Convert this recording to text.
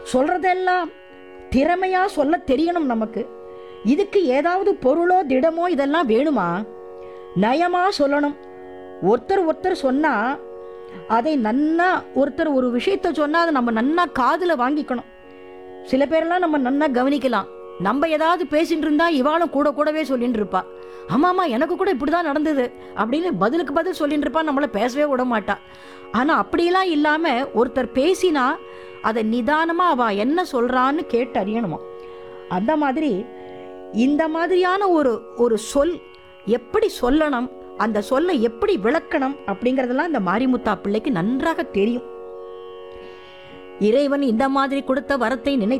சொல்றதெல்லாம் திறமையா சொல்ல தெரியணும் நமக்கு இதுக்கு ஏதாவது பொருளோ திடமோ இதெல்லாம் வேணுமா நயமா சொல்லணும் ஒருத்தர் ஒருத்தர் சொன்னா அதை நன்னா ஒருத்தர் ஒரு விஷயத்த சொன்னா அதை நம்ம நன்னா காதுல வாங்கிக்கணும் சில பேரெல்லாம் நம்ம நன்னா கவனிக்கலாம் நம்ம ஏதாவது பேசிட்டு இருந்தா இவாளும் கூட கூடவே சொல்லிட்டு இருப்பா ஆமாம்மா எனக்கு கூட இப்படிதான் நடந்தது அப்படின்னு பதிலுக்கு பதில் சொல்லிட்டு இருப்பா நம்மளை பேசவே விட மாட்டா ஆனா அப்படிலாம் இல்லாம ஒருத்தர் பேசினா அதை நிதானமா அவ என்ன சொல்றான்னு கேட்டு அறியணுமா அந்த மாதிரி இந்த மாதிரியான ஒரு ஒரு சொல் எப்படி சொல்லணும் அந்த சொல்லை எப்படி விளக்கணும் அப்படிங்கறதெல்லாம் இந்த மாரிமுத்தா பிள்ளைக்கு நன்றாக தெரியும் இறைவன் இந்த மாதிரி கொடுத்த வரத்தை நினை